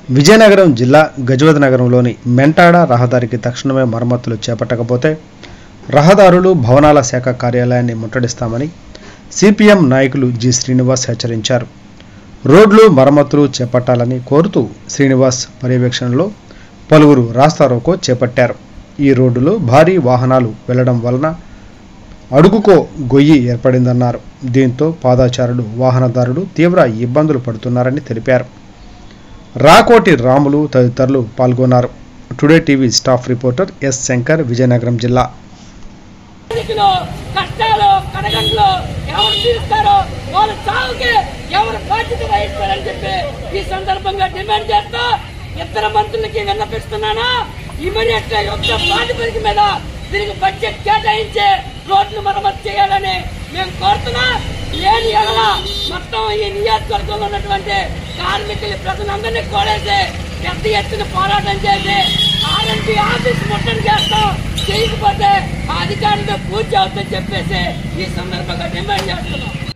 విజయనగరం జిల్లా గజవతి నగరంలోని మెంటాడ రహదారికి తక్షణమే మరమ్మతులు చేపట్టకపోతే రహదారులు భవనాల శాఖ కార్యాలయాన్ని ముట్టడిస్తామని సిపిఎం నాయకులు జి శ్రీనివాస్ హెచ్చరించారు రోడ్లు మరమ్మతులు చేపట్టాలని కోరుతూ శ్రీనివాస్ పర్యవేక్షణలో పలువురు రాస్తారోకో చేపట్టారు ఈ రోడ్డులో భారీ వాహనాలు వెళ్లడం వలన అడుగుకో గొయ్యి ఏర్పడిందన్నారు దీంతో పాదాచారులు వాహనదారులు తీవ్ర ఇబ్బందులు పడుతున్నారని తెలిపారు రాకోటి రాములు తదితరులు పాల్గొన్నారు today TV staff reporter S Shankar Vizianagaram జిల్లా స్థితిలో కష్టాలు కడగండ్లు ఎవరు తీరుస్తారో వాళ్ళ చావుకి ఎవరు బాధ్యత వహిస్తారని చెప్పి ఈ సందర్భంగా డిమాండ్ చేస్తూ ఇద్దరు మంత్రులకి విన్నపిస్తున్నాను ఇమీడియట్ గా యుద్ధ ప్రాతిపదిక మీద దీనికి బడ్జెట్ కేటాయించి రోడ్లు మరమ్మతు చేయాలని మేము కోరుతున్నా లేని ఎడల మొత్తం ఈ నియోజకవర్గంలో ఉన్నటువంటి కార్మికులు ప్రజలందరినీ కోడేసి పెద్ద ఎత్తున పోరాటం చేసి ఆర్ఎంపీ ఆఫీస్ ముట్టడి చేస్తాం చేయకపోతే ఆ అధికారులతో పూర్తి అవుతుందని చెప్పేసి ఈ సందర్భంగా డిమాండ్ చేస్తున్నాం